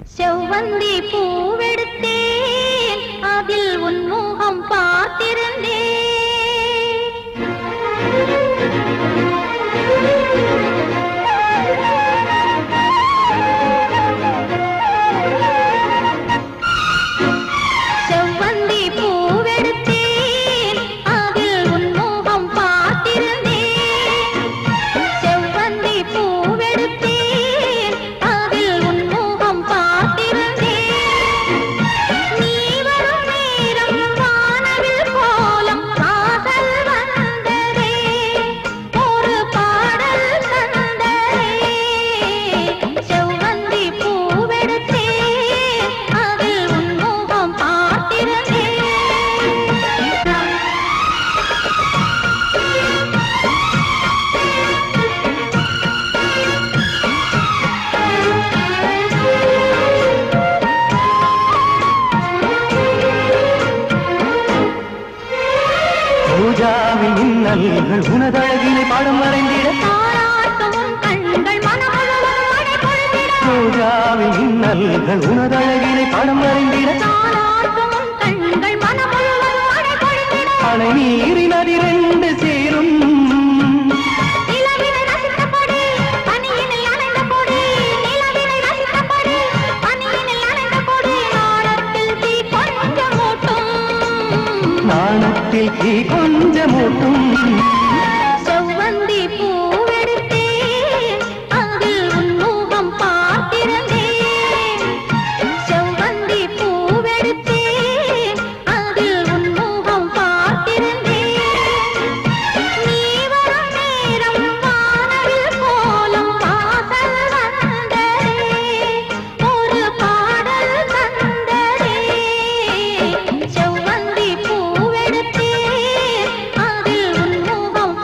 செவ்வந்தி பூவெடுத்தேன் அதில் உன் முகம் பார்த்திருந்தேன் செவ்வந்தி பூவெடுத்தேன் அதில் உன் முகம் பார்த்திருந்தேன் செவ்வந்தி பூவெடுத்தேன் அதில் உன் முகம் பார்த்திருந்தேன் நீ வரும் நேரம் வானவில் கோலம் காதல் வந்ததே ஒரு பாடல் தந்ததே செவ்வந்தி பூவெடுத்தேன் அதில் உன் முகம் பார்த்திருந்தேன் பூஜாவின் இன்னல்கள் உனதழகினை பாடம் வரைந்திட தாராட்டும் உன் கண்கள் மனம் முழுவதும் மழை பொழிந்திட பூஜாவின் இன்னல்கள் உனதழகினை பாடம் வரைந்திட தாராட்டும் உன் கண்கள் மனம் முழுவதும் மழை பொழிந்திட அணை நீரின் அதிரெண்டு சேரும் நிலவினை ரசித்தபடி பனியினில் அணைந்தபடி நிலவினை ரசித்தபடி பனியினில் அணைந்தபடி நாணத்தில் தீ கொஞ்சம் மூட்டும் நாணத்தில் தீ கொஞ்சமூட்டும் செவ்வந்தி பூவெடுத்தேன் அதில் உன் முகம் பார்த்திருந்தேன் செவ்வந்தி பூவெடுத்தேன் அதில் உன் முகம் பார்த்திருந்தேன் நீ வரும் நேரம் வானவில் கோலம் வாசல் வந்ததே ஒரு பாடல் தந்ததே செவ்வந்தி பூவெடுத்தேன் அதில் உன் முகம்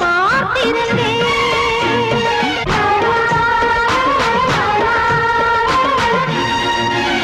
பார்த்திருந்தேன்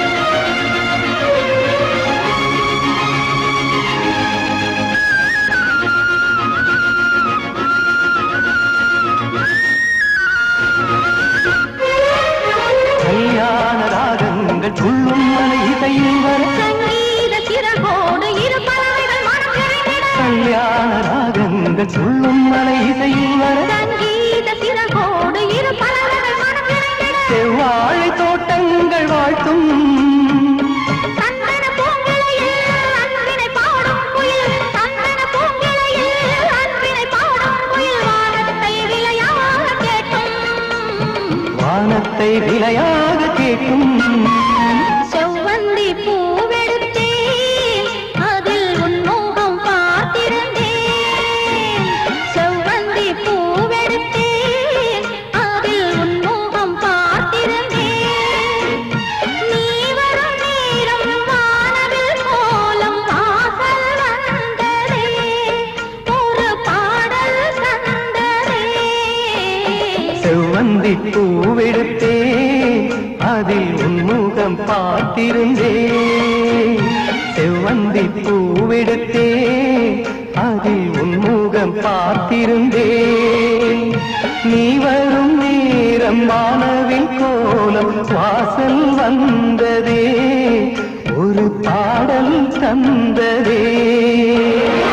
கல்யாண ராகங்கள் துள்ளும் மலை இசையில் வர சங்கீத சிறகோடு இரு பறவைகள் மனம் நிறைந்திட கல்யாண ராகங்கள் துள்ளும் மலை இசையில் வர சங்கீத சிறகோடு இரு பறவைகள் மனம் நிறைந்திட செவ்வாழை தோட்டங்கள் வாழ்த்தும் சந்தன பூங்கிளையில் அன்பினை பாடும் குயில் சந்தன பூங்கிளையில் அன்பினை பாடும் குயில் வானத்தை விளையாக கேட்டும் வானத்தை விலையாக கேட்கும் செவ்வந்தி பூவெடுத்தேன் அதில் உன் முகம் பார்த்திருந்தேன் செவ்வந்தி பூவெடுத்தேன் அதில் உன் முகம் பார்த்திருந்தேன் நீ வரும் நேரம் வானவில் கோலம் வாசல் வந்ததே ஒரு பாடல் தந்ததே செவ்வந்தி பூவெடுத்தே அதில் உன்முகம் பார்த்திருந்தேன் செவ்வந்தி பூவெடுத்தே அதில் உன்முகம் பார்த்திருந்தேன் நீ வரும் நேரம் வானவில் கோலம் வாசல் வந்ததே ஒரு பாடல் தந்ததே